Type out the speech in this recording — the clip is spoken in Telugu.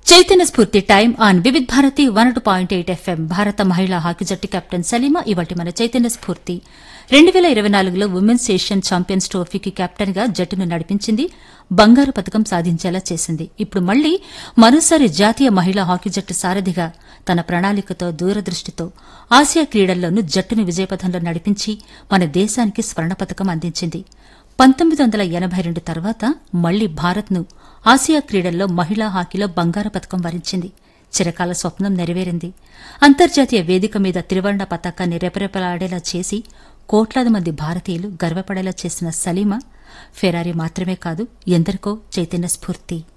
చైతన్య స్ఫూర్తి time on Vividh Bharati one two point eight FM భారత మహిళా హాకీ జట్టు కెప్టెన్ సలీమా ఇవాటి మన చైతన్య స్ఫూర్తి రెండు వేల ఇరవై నాలుగులో ఉమెన్స్ ఏషియన్ ఛాంపియన్స్ ట్రోఫీకి కెప్టెన్ గా జట్టును నడిపించింది బంగారు పథకం సాధించేలా చేసింది ఇప్పుడు మళ్లీ మరోసారి జాతీయ మహిళా హాకీ జట్టు సారథిగా తన ప్రణాళికతో దూరదృష్టితో ఆసియా క్రీడల్లోనూ జట్టును విజయపథంలో నడిపించి మన దేశానికి స్వర్ణ పథకం అందించింది పంతొమ్మిది వందల ఎనబై రెండు తర్వాత మళ్లీ భారత్ను ఆసియా క్రీడల్లో మహిళా హాకీలో బంగారు పథకం వరించింది చిరకాల స్వప్నం నెరవేరింది అంతర్జాతీయ వేదిక మీద త్రివర్ణ పతాకాన్ని రెపరెపలాడేలా చేసి కోట్లాది మంది భారతీయులు గర్వపడేలా చేసిన సలీమా ఫెరారీ మాత్రమే కాదు ఎందరికో చైతన్య స్ఫూర్తి